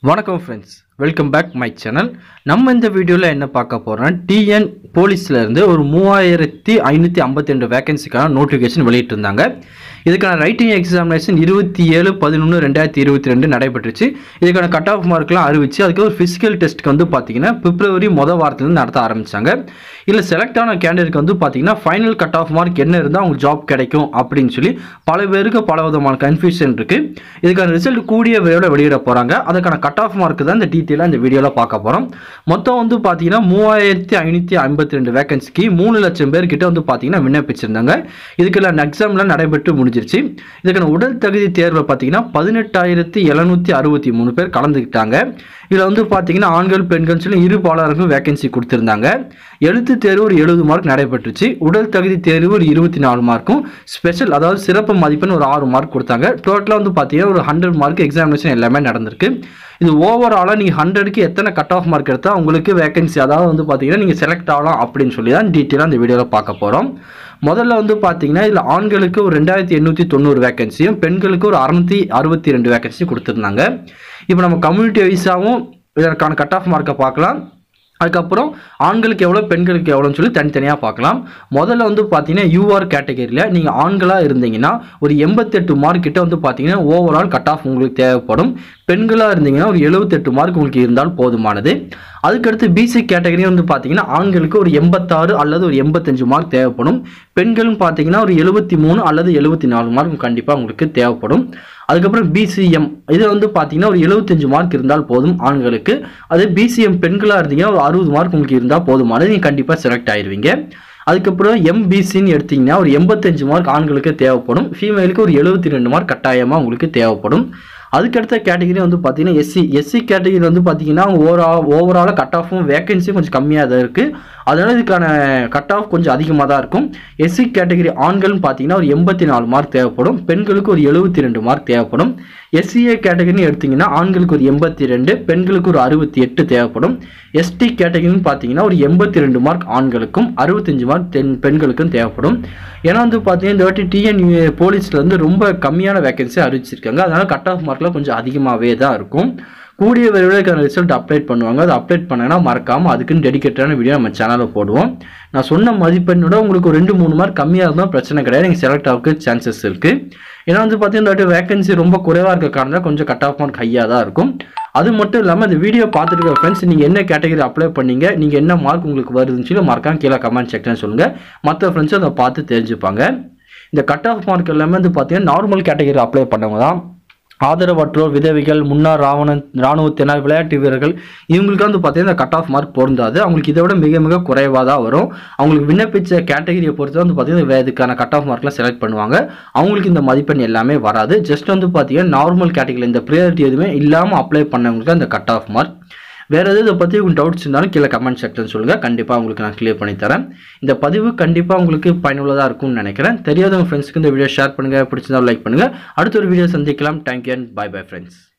வணக்கம் friends welcome back my channel நம்ம இந்த வீடியோவில் என்ன பார்க்க போகிறோம்னா டிஎன் போலீஸ்லேருந்து ஒரு மூவாயிரத்தி ஐநூற்றி ஐம்பத்தி ரெண்டு வேகன்சிக்கான நோட்டிஃபிகேஷன் வெளியிட்டிருந்தாங்க இதுக்கான ரைட்டிங் எக்ஸாமினேஷன் இருபத்தி ஏழு பதினொன்று ரெண்டாயிரத்தி இருபத்தி ரெண்டு நடைபெற்றுச்சு இதுக்கான கட் ஆஃப் மார்க்லாம் அறிவிச்சு அதுக்கு ஒரு ஃபிசிக்கல் டெஸ்ட்டுக்கு வந்து பார்த்தீங்கன்னா பிப்ரவரி மொதல் வாரத்துலேருந்து நடத்த ஆரம்பித்தாங்க இதில் செலக்ட் ஆன கேண்டிடேட்க்கு வந்து பார்த்தீங்கன்னா ஃபைனல் கட் ஆஃப் மார்க் என்ன இருந்தால் அவங்களுக்கு ஜாப் கிடைக்கும் அப்படின்னு சொல்லி பல பேருக்கு பல விதமான கன்ஃபியூஷன் இருக்குது இதுக்கான ரிசல்ட் கூடிய விரைவில் வெளியிட போகிறாங்க அதுக்கான கட் ஆஃப் மார்க் தான் இந்த டீட்டெயிலாக இந்த வீடியோவில் பார்க்க போகிறோம் மொத்தம் வந்து பார்த்தீங்கன்னா மூவாயிரத்தி ஐநூற்றி ஐம்பத்தி ரெண்டு வேகன்சிக்கு மூணு லட்சம் பேர் கிட்ட வந்து பார்த்தீங்கன்னா விண்ணப்பிச்சிருந்தாங்க இதுக்கெல்லாம் எக்ஸாம்லாம் நடைபெற்று முடிஞ்சிருச்சு இதுக்கான உடல் தகுதி தேர்வில் பார்த்தீங்கன்னா பதினெட்டாயிரத்தி எழுநூற்றி அறுபத்தி மூணு பேர் கலந்துக்கிட்டாங்க இதில் வந்து பார்த்தீங்கன்னா ஆண்கள் பெண்கள் சொல்லி இரு பாலருக்கும் வேகன்சி கொடுத்துருந்தாங்க எழுத்து தேர்வு ஒரு எழுபது மார்க் நடைபெற்றுச்சு உடல் தகுதி தேர்வு ஒரு இருபத்தி நாலு மார்க்கும் ஸ்பெஷல் அதாவது சிறப்பு மதிப்பெண் ஒரு ஆறு மார்க் கொடுத்தாங்க டோட்டலாக வந்து பார்த்தீங்கன்னா ஒரு ஹண்ட்ரட் மார்க் எக்ஸாமினேஷன் எல்லாமே நடந்திருக்கு இது ஓவராலாக நீங்கள் ஹண்ட்ரடுக்கு எத்தனை கட் ஆஃப் மார்க் எடுத்தால் உங்களுக்கு வேகன்சி அதாவது வந்து பார்த்தீங்கன்னா நீங்கள் செலக்ட் ஆகலாம் அப்படின்னு சொல்லி தான் டீட்டெயிலாக இந்த வீடியோவில் பார்க்க போகிறோம் முதல்ல வந்து பார்த்தீங்கன்னா இதில் ஆண்களுக்கு ஒரு ரெண்டாயிரத்தி எண்ணூற்றி தொண்ணூறு வேகன்சியும் பெண்களுக்கு ஒரு அறுநூத்தி அறுபத்தி ரெண்டு வேகன்சியும் கொடுத்துருந்தாங்க இப்போ நம்ம கம்யூனிட்டி வைஸாகவும் இதற்கான கட் ஆஃப் மார்க்கை பார்க்கலாம் அதுக்கப்புறம் ஆண்களுக்கு எவ்வளோ பெண்களுக்கு எவ்வளோன்னு சொல்லி தனித்தனியாக பார்க்கலாம் முதல்ல வந்து பார்த்தீங்கன்னா யூஆர் கேட்டகரியில் நீங்கள் ஆண்களாக இருந்தீங்கன்னா ஒரு எண்பத்தெட்டு மார்க் கிட்ட வந்து பார்த்தீங்கன்னா ஓவரால் கட் ஆஃப் உங்களுக்கு தேவைப்படும் பெண்களாக இருந்தீங்கன்னா ஒரு எழுபத்தெட்டு மார்க் உங்களுக்கு இருந்தால் போதுமானது அதுக்கடுத்து பிசி கேட்டகரி வந்து பார்த்தீங்கன்னா ஆண்களுக்கு ஒரு எண்பத்தாறு அல்லது ஒரு எண்பத்தஞ்சு மார்க் தேவைப்படும் பெண்களும் பார்த்தீங்கன்னா ஒரு எழுபத்தி மூணு அல்லது எழுபத்தி நாலு மார்க் கண்டிப்பாக உங்களுக்கு தேவைப்படும் அதுக்கப்புறம் பிசிஎம் இது வந்து பார்த்தீங்கன்னா ஒரு எழுபத்தஞ்சு மார்க் இருந்தால் போதும் ஆண்களுக்கு அது பிசிஎம் பெண்களாக இருந்தீங்கன்னா ஒரு அறுபது மார்க் உங்களுக்கு இருந்தால் போதுமானது நீங்கள் கண்டிப்பாக செலக்ட் ஆயிடுவீங்க அதுக்கப்புறம் எம்பிசின்னு எடுத்தீங்கன்னா ஒரு எண்பத்தஞ்சு மார்க் ஆண்களுக்கு தேவைப்படும் ஃபீமேலுக்கு ஒரு எழுபத்தி ரெண்டு மார்க் கட்டாயமாக உங்களுக்கு தேவைப்படும் அதுக்கடுத்த கேட்டகரி வந்து பார்த்தீங்கன்னா எஸ்சி எஸ்சி கேட்டகரி வந்து பார்த்தீங்கன்னா ஓவரா ஓவராலாக கட் ஆஃபும் வேகன்சியும் கொஞ்சம் கம்மியாக தான் இருக்குது அதனால் இதுக்கான கட் ஆஃப் கொஞ்சம் அதிகமாக தான் இருக்கும் எஸ்சி கேட்டகரி ஆண்கள்னு பார்த்தீங்கன்னா ஒரு எண்பத்தி நாலு மார்க் தேவைப்படும் பெண்களுக்கு ஒரு எழுபத்தி ரெண்டு மார்க் தேவைப்படும் எஸ்சிஏ கேட்டகரின்னு எடுத்தீங்கன்னா ஆண்களுக்கு ஒரு எண்பத்தி ரெண்டு பெண்களுக்கு ஒரு அறுபத்தி எட்டு தேவைப்படும் எஸ்டி கேட்டகரின்னு பார்த்தீங்கன்னா ஒரு எண்பத்தி ரெண்டு மார்க் ஆண்களுக்கும் அறுபத்தஞ்சு மார்க் தென் பெண்களுக்கும் தேவைப்படும் ஏன்னா வந்து பார்த்தீங்கன்னா இந்த வாட்டி டிஎன் போலீஸில் வந்து ரொம்ப கம்மியான வேகன்சி அறிவிச்சிருக்காங்க அதனால கட் ஆஃப் மார்க்லாம் கொஞ்சம் அதிகமாகவே தான் இருக்கும் கூடிய விரைவில் ரிசல்ட் அப்டேட் பண்ணுவாங்க அதை அப்டேட் பண்ணனா மறக்காமல் அதுக்குன்னு டெடிக்கேட்டான வீடியோ நம்ம சேனலில் போடுவோம் நான் சொன்ன மதிப்பெண்ணோட உங்களுக்கு ஒரு ரெண்டு மூணு மார்க் கம்மியாக இருந்தால் பிரச்சனை கிடையாது நீங்கள் செலக்ட் ஆகிறதுக்கு சான்சஸ் இருக்குது ஏன்னா வந்து பார்த்தீங்கன்னா இந்த வேகன்சி ரொம்ப குறைவாக இருக்க காரணம் கொஞ்சம் கட் ஆஃப் மார்க் ஹையாக தான் இருக்கும் அது மட்டும் இல்லாமல் இந்த வீடியோ பார்த்துட்டு இருக்க ஃப்ரெண்ட்ஸ் நீங்கள் என்ன கேட்டகரி அப்ளை பண்ணீங்க நீங்கள் என்ன மார்க் உங்களுக்கு வருதுன்னு சொல்லி மறக்காம கீழே கமெண்ட் செக்ஷன் சொல்லுங்கள் மற்ற ஃப்ரெண்ட்ஸும் அதை பார்த்து தெரிஞ்சுப்பாங்க இந்த கட் ஆஃப் மார்க் எல்லாமே வந்து பார்த்தீங்கன்னா நார்மல் கேட்டகரி அப்ளை பண்ணவங்க தான் ஆதரவற்றோர் விதவைகள் முன்னாள் ராவண இராணுவத்தினர் விளையாட்டு வீரர்கள் இவங்களுக்கு வந்து பார்த்தீங்கன்னா கட் ஆஃப் மார்க் பொருந்தாது அவங்களுக்கு இதை விட மிக மிக குறைவாக தான் வரும் அவங்களுக்கு விண்ணப்பிச்ச கேட்டகரியை பொறுத்து வந்து பார்த்தீங்கன்னா இதுக்கான கட் ஆஃப் மார்க்லாம் செலக்ட் பண்ணுவாங்க அவங்களுக்கு இந்த மதிப்பெண் எல்லாமே வராது ஜஸ்ட் வந்து பார்த்தீங்கன்னா நார்மல் கேட்டகரி இந்த ப்ரியாரிட்டி எதுவுமே இல்லாமல் அப்ளை பண்ணவங்களுக்கு அந்த கட் ஆஃப் மார்க் வேறு எதாவது இதை பற்றி உங்களுக்கு டவுட்ஸ் இருந்தாலும் கீழே கமெண்ட் செக்ஷன் சொல்லுங்கள் கண்டிப்பாக உங்களுக்கு நான் கிளியர் பண்ணி தரேன் இந்த பதிவு கண்டிப்பாக உங்களுக்கு பயனுள்ளதாக இருக்கும்னு நினைக்கிறேன் தெரியாதவங்க ஃப்ரெண்ட்ஸ்க்கு இந்த வீடியோ ஷேர் பண்ணுங்கள் பிடிச்சிருந்தா லைக் பண்ணுங்கள் அடுத்த ஒரு வீடியோ சந்திக்கலாம் thank you and bye bye friends